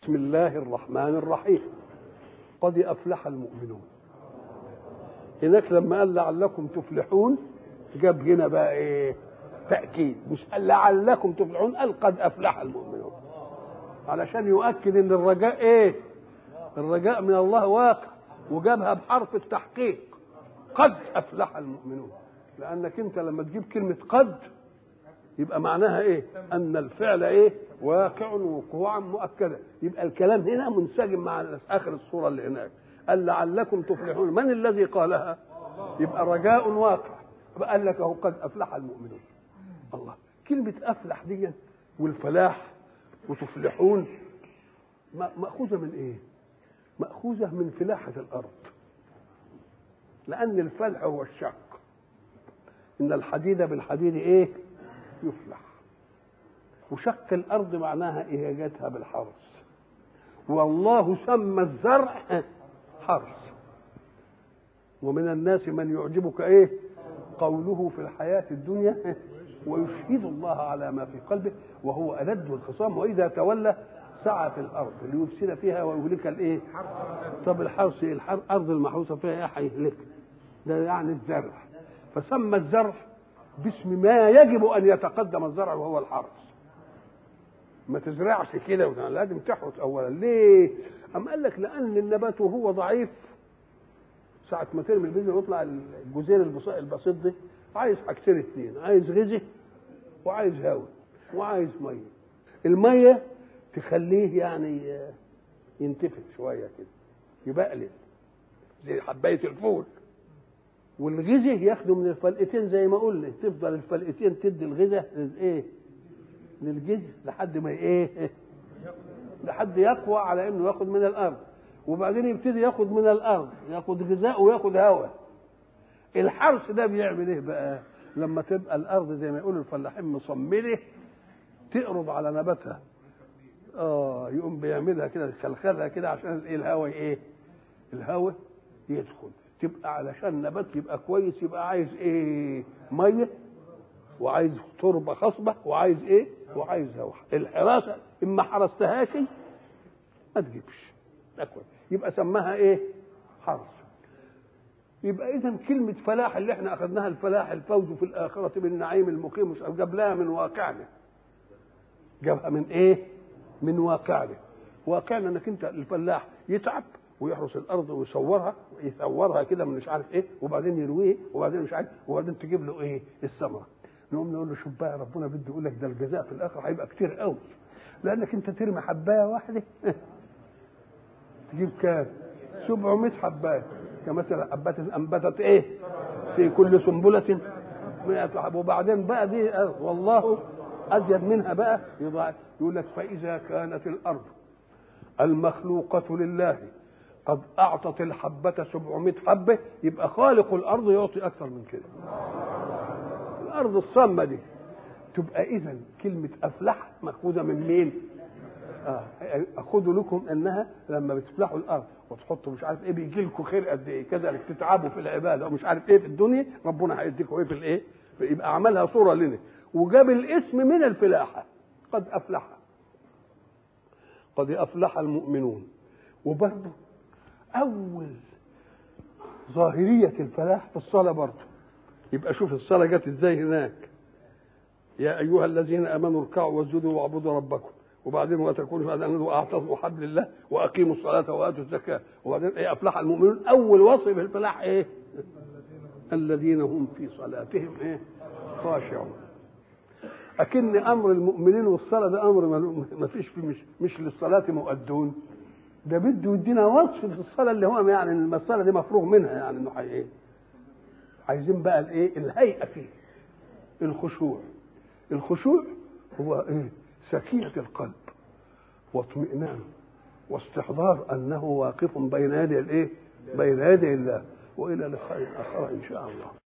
بسم الله الرحمن الرحيم قد أفلح المؤمنون هناك لما قال لعلكم تفلحون جاب هنا بقى ايه تأكيد مش قال لعلكم تفلحون قال قد أفلح المؤمنون علشان يؤكد ان الرجاء ايه الرجاء من الله واقع وجابها بحرف التحقيق قد أفلح المؤمنون لأنك أنت لما تجيب كلمة قد يبقى معناها ايه ان الفعل ايه واقع وقوعا مؤكدا يبقى الكلام هنا منسجم مع اخر الصوره اللي هناك قال لعلكم تفلحون من الذي قالها يبقى رجاء واقع قال لك اهو قد افلح المؤمنون الله كلمه افلح دي والفلاح وتفلحون ماخوذه من ايه ماخوذه من فلاحه الارض لان الفلح هو الشق ان الحديد بالحديد ايه يفلح وشق الارض معناها اهاجتها بالحرث والله سمى الزرع حرث ومن الناس من يعجبك ايه قوله في الحياه الدنيا ويشهد الله على ما في قلبه وهو ألد الخصام واذا تولى سعى في الارض ليفسد فيها ويهلك الايه طب الحرث الارض المحروسه فيها ايه هيهلك ده يعني الزرع فسمى الزرع باسم ما يجب ان يتقدم الزرع وهو الحرث ما تزرعش كده لازم تحرث اولا ليه ام قال لك لان النبات وهو ضعيف ساعة ما ترمي البذر ويطلع الجزير البسيط ده عايز حاجتين اتنين عايز غذاء وعايز هواء وعايز ميه الميه تخليه يعني ينتفخ شويه كده يبقلل زي حبايه الفول والغذاء ياخده من الفلقتين زي ما قلنا تفضل الفلقتين تدي الغذاء للايه للجذع لحد ما ايه لحد يقوى على انه ياخد من الارض وبعدين يبتدي ياخد من الارض ياخد غذاء وياخد هواء الحرث ده بيعمل ايه بقى لما تبقى الارض زي ما يقولوا الفلاحين مصمله تقرب على نباتها اه يقوم بيعملها كده يخلخلها كده عشان ايه الهواء ايه الهواء يدخل تبقى علشان نبات يبقى كويس يبقى عايز ايه ميه وعايز تربه خصبه وعايز ايه وعايز هواء الحراسه اما حرستهاش ما تجيبش أكوي. يبقى سماها ايه حرس يبقى اذا كلمه فلاح اللي احنا اخذناها الفلاح الفوز في الاخره بالنعيم المقيم مش جاب لها من واقعنا جابها من ايه من واقعنا واقعنا انك انت الفلاح يتعب ويحرس الارض ويصورها يصورها كده من مش عارف ايه وبعدين يرويه وبعدين مش عارف وبعدين تجيب له ايه الثمره نقوم نقول له شوف بقى ربنا بده يقول لك ده الجزاء في الاخر هيبقى كتير قوي لانك انت ترمي حبايه واحده تجيب كام 700 حبايه كمثلا حبات انبتت ايه في كل سنبله 100 حبه وبعدين بقى دي والله ازيد منها بقى يقول لك فاذا كانت الارض المخلوقه لله قد اعطت الحبه 700 حبه يبقى خالق الارض يعطي اكثر من كده الارض الصامه دي تبقى اذا كلمه افلح ماخوذه من مين اه خدوا لكم انها لما بتفلحوا الارض وتحطوا مش عارف ايه بيجي لكم خير قد ايه كذلك تتعبوا في العباده ومش عارف ايه في الدنيا ربنا هيديكم ايه في الايه يبقى عملها صوره لنا وجاب الاسم من الفلاحه قد افلح قد افلح المؤمنون وبرضه اول ظاهريه الفلاح في الصلاه برضه يبقى شوف الصلاه جت ازاي هناك يا ايها الذين امنوا اركعوا واسجدوا واعبدوا ربكم وبعدين وتكونوا شهداء واعتصموا حبل الله واقيموا الصلاه واتوا الزكاه وبعدين ايه افلح المؤمنون اول وصف الفلاح ايه؟ الذين هم في صلاتهم ايه؟ خاشعون اكن امر المؤمنين والصلاه ده امر ما فيش فيه مش مش للصلاه مؤدون ده بده يدينا وصف في الصلاه اللي هو يعني الصلاه دي مفروغ منها يعني انه ايه؟ عايزين بقى الايه؟ الهيئه فيه الخشوع الخشوع هو ايه؟ سكينة القلب واطمئنان واستحضار أنه واقف بين يدي الإيه؟ بين يدي الله وإلى لقاء آخر إن شاء الله